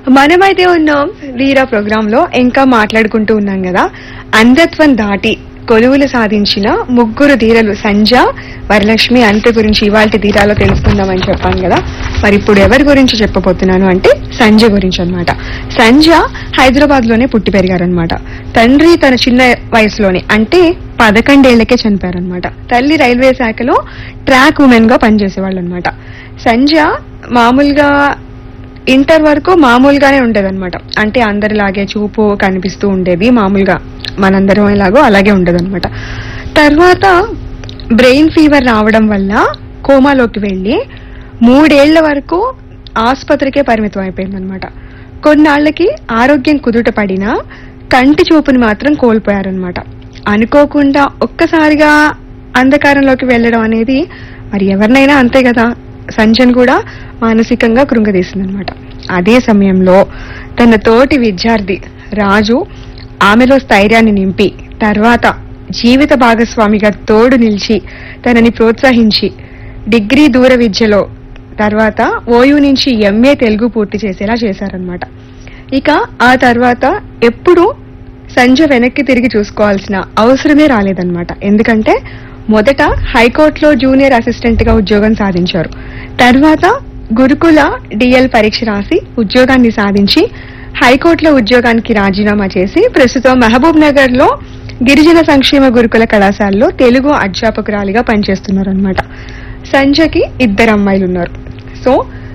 మనమైతే ఉన్నాం వీరా ప్రోగ్రామ్ లో ఇంకా మాట్లాడుకుంటూ ఉన్నాం కదా అంధత్వం దాటి కొలువులు సాధించిన ముగ్గురు ధీరలు సంజ వరలక్ష్మి అంత గురించి ఇవాళ ధీరాలో తెలుసుకుందామని చెప్పాను కదా మరి ఇప్పుడు ఎవరి గురించి చెప్పబోతున్నాను అంటే సంజ గురించి అన్నమాట సంజ హైదరాబాద్ లోనే పుట్టి పెరిగారనమాట తండ్రి తన చిన్న వయసులోనే అంటే పదకొండేళ్లకే చనిపోయారనమాట తల్లి రైల్వే శాఖలో ట్రాక్ ఉమెన్ గా పనిచేసేవాళ్ళు అనమాట సంజ మామూలుగా ఇంటర్ వరకు మామూలుగానే ఉండేది అనమాట అంటే అందరిలాగే చూపు కనిపిస్తూ ఉండేది మామూలుగా మనందరం ఎలాగో అలాగే ఉండేది అనమాట తర్వాత బ్రెయిన్ ఫీవర్ రావడం వల్ల కోమాలోకి వెళ్ళి మూడేళ్ల వరకు ఆసుపత్రికే పరిమితం అయిపోయింది అనమాట కొన్నాళ్లకి ఆరోగ్యం కుదుట పడినా కంటి చూపుని మాత్రం కోల్పోయారనమాట అనుకోకుండా ఒక్కసారిగా అంధకారంలోకి వెళ్ళడం అనేది మరి ఎవరినైనా అంతే కదా సంజన్ కూడా మానసికంగా కృంగదీసింది అనమాట అదే సమయంలో తన తోటి విద్యార్థి రాజు ఆమెలో స్థైర్యాన్ని నింపి తర్వాత జీవిత భాగస్వామిగా తోడు నిలిచి తనని ప్రోత్సహించి డిగ్రీ దూర విద్యలో తర్వాత ఓయూ నుంచి ఎంఏ తెలుగు పూర్తి చేసేలా చేశారనమాట ఇక ఆ తర్వాత ఎప్పుడు సంజ వెనక్కి తిరిగి చూసుకోవాల్సిన అవసరమే రాలేదన్నమాట ఎందుకంటే మొదట హైకోర్టులో జూనియర్ అసిస్టెంట్ గా ఉద్యోగం సాధించారు తర్వాత గురుకుల డిఎల్ పరీక్ష రాసి ఉద్యోగాన్ని సాధించి హైకోర్టులో ఉద్యోగానికి రాజీనామా చేసి ప్రస్తుతం మహబూబ్ నగర్ లో గిరిజన సంక్షేమ గురుకుల కళాశాలలో తెలుగు అధ్యాపకురాలిగా పనిచేస్తున్నారన్నమాట సంజకి ఇద్దరు అమ్మాయిలు ఉన్నారు సో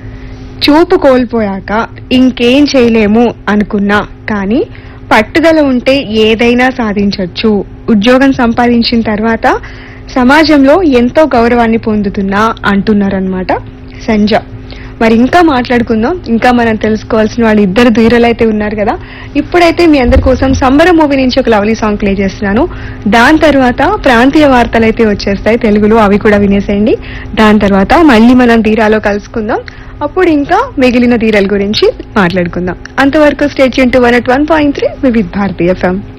చూపు కోల్పోయాక ఇంకేం చేయలేము అనుకున్నా కానీ పట్టుదల ఉంటే ఏదైనా సాధించొచ్చు ఉద్యోగం సంపాదించిన తర్వాత సమాజంలో ఎంతో గౌరవాన్ని పొందుతున్నా అంటున్నారనమాట సంజ మరి ఇంకా మాట్లాడుకుందాం ఇంకా మనం తెలుసుకోవాల్సిన వాళ్ళు ఇద్దరు ధీరులు అయితే ఉన్నారు కదా ఇప్పుడైతే మీ అందరి కోసం సంబరం మూవీ నుంచి ఒక లవ్లీ సాంగ్ ప్లే చేస్తున్నాను దాని తర్వాత ప్రాంతీయ వార్తలు అయితే వచ్చేస్తాయి తెలుగులో అవి కూడా వినేసేయండి దాని తర్వాత మళ్ళీ మనం ధీరాలో కలుసుకుందాం అప్పుడు ఇంకా మిగిలిన ధీరల గురించి మాట్లాడుకుందాం అంతవరకు stay tuned to one at one point three Vividh Bharati FM